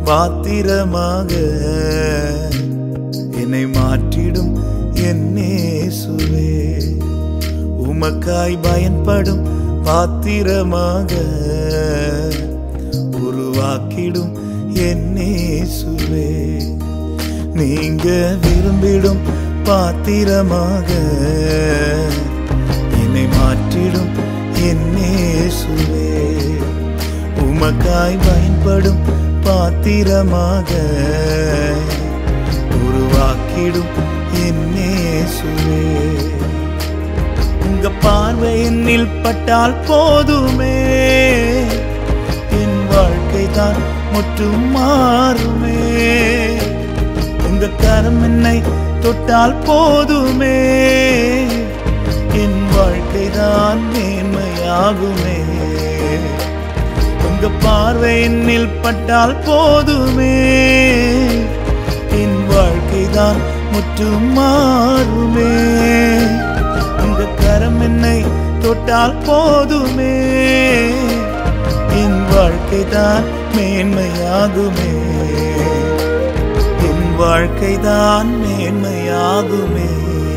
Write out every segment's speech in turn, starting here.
பாத்திரமாக என்னை மாற்றிடும் என்னேசுவே உமக்காய் பயன்படும் பாத்திரமாக உருவாக்கிடும் என்னேசுவே நீங்க விரும்பிடும் பாத்திரமாக என்னை மாற்றிடும் என்னேசுவே உமக்காய் பயன்படும் பாத்திரமாக உருவாக்கிடும் என்னேசுவே உங்க பார்வை என்னில் பட்டால் போதுமே என் வாழ்க்கை தான் முற்றும் மாறுமே உங்க கரம் என்னை தொட்டால் போதுமே என் வாழ்க்கை தான் மேன்மையாகுமே உங்க பார்வை என்னில் பட்டால் போதுமே என் வாழ்க்கை தான் முற்றும் மாறுமே உங்க கரம் என்னை தொட்டால் போதுமே என் வாழ்க்கை தான் மேன்மையாகுமே என் வாழ்க்கை தான் மேன்மையாகுமே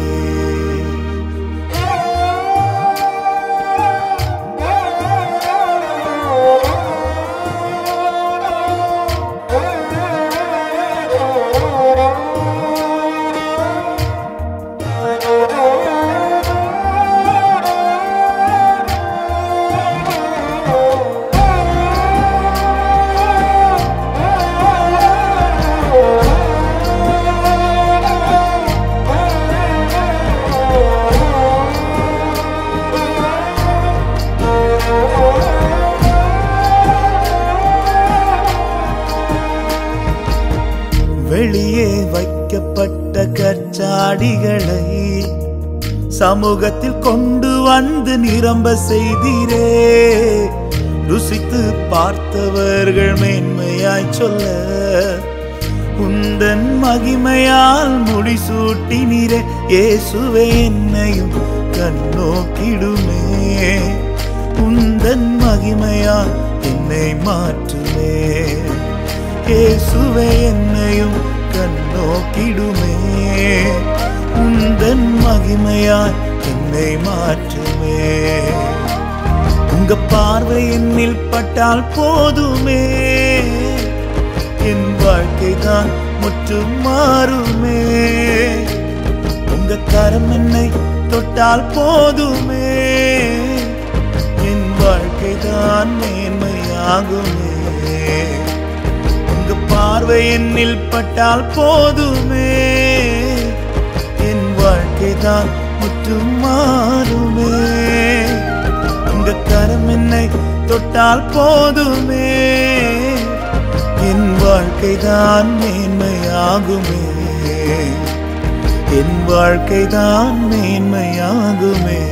வெளியே வைக்கப்பட்ட கற்சாடிகளை சமூகத்தில் கொண்டு வந்து நிரம்ப செய்தீரே ருசித்து பார்த்தவர்கள் மேன்மையாய் சொல்ல உந்தன் மகிமையால் முடிசூட்டினீரே இயேசுவே என்னையும் கண்ணோக்கிடுமே உந்தன் மகிமையால் என்னை மாற்றுமே இயேசுவே என்னையும் கண்ணோக்கிடுமே உந்தன் மகிமையால் என்னை மாற்றுமே உங்க பார்வை என்னில் பட்டால் போதுமே என் வாழ்க்கை தான் முற்றும் மாறுமே உங்க கரம் என்னை தொட்டால் போதுமே என் வாழ்க்கை தான் மேன்மையாகுமே உங்க பார்வை என்னில் பட்டால் போதுமே என் வாழ்க்கை தான் முற்றும் மாறுமே உங்க கரம் என்னை தொட்டால் போதுமே என் வாழ்க்கை தான் மேன்மையாகுமே என் வாழ்க்கை தான் மேன்மையாகுமே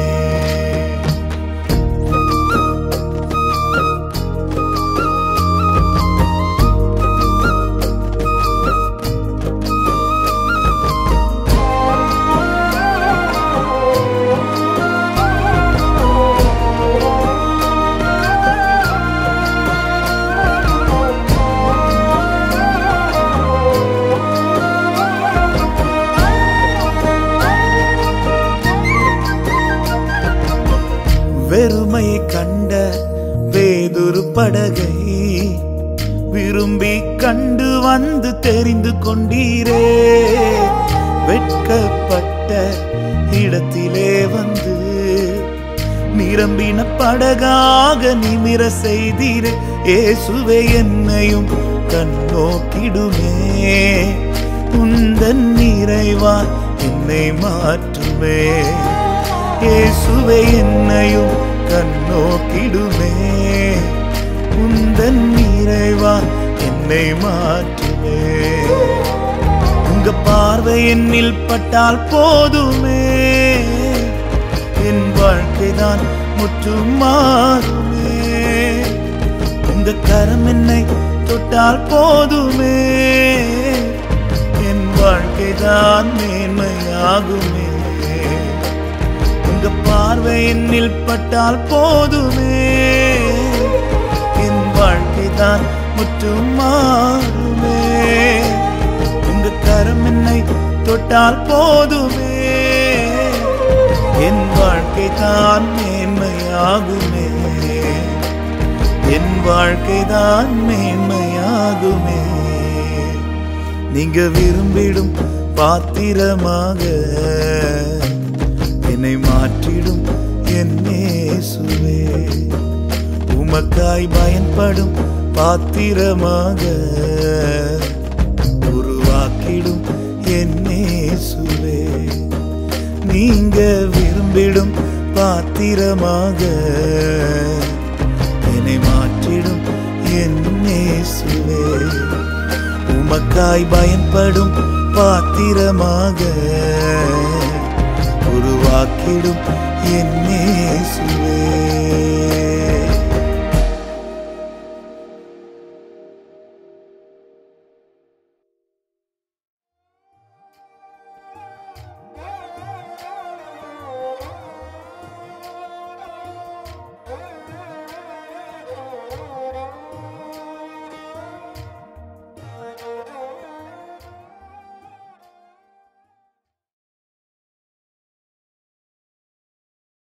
வெறுமையை கண்ட வேதொரு படகை விரும்பி கண்டு வந்து தெரிந்து கொண்டீரே வெட்கப்பட்ட இடத்திலே வந்து நிரம்பின படகாக நிமிர செய்தீரே இயேசுவே என்னையும் கண்ணோக்கிடுமே உந்தன் நிறைவா என்னை மாற்றுமே இயேசுவே என்னையும் கண்ணோக்கிடுமே உந்தன் நிறைவா என்னை மாற்றுமே உங்க பார்வை என்னில் பட்டால் போதுமே என் வாழ்க்கை தான் முற்றும் மாறுமே உங்க கரம் என்னை தொட்டால் போதுமே என் வாழ்க்கை தான் மேன்மையாகுமே உங்க பார்வை என்னில் பட்டால் போதுமே என் வாழ்க்கை தான் முற்றும் மாறுமே உங்க கரம் என்னை தொட்டால் போதுமே என் வாழ்க்கை தான் மேன்மையாகுமே என் வாழ்க்கை தான் மேன்மையாகுமே நீங்க விரும்பிடும் பாத்திரமாக என்னை மாற்றிடும் என் இயேசுவே உமக்காய் பயன்படும் பாத்திரமாக உருவாக்கிடும் என் இயேசுவே நீங்க விரும்பிடும் பாத்திரமாக என்னை மாற்றிடும் என் இயேசுவே உமக்காய் பயன்படும் பாத்திரமாக உருவாக்கிடும் என் இயேசுவே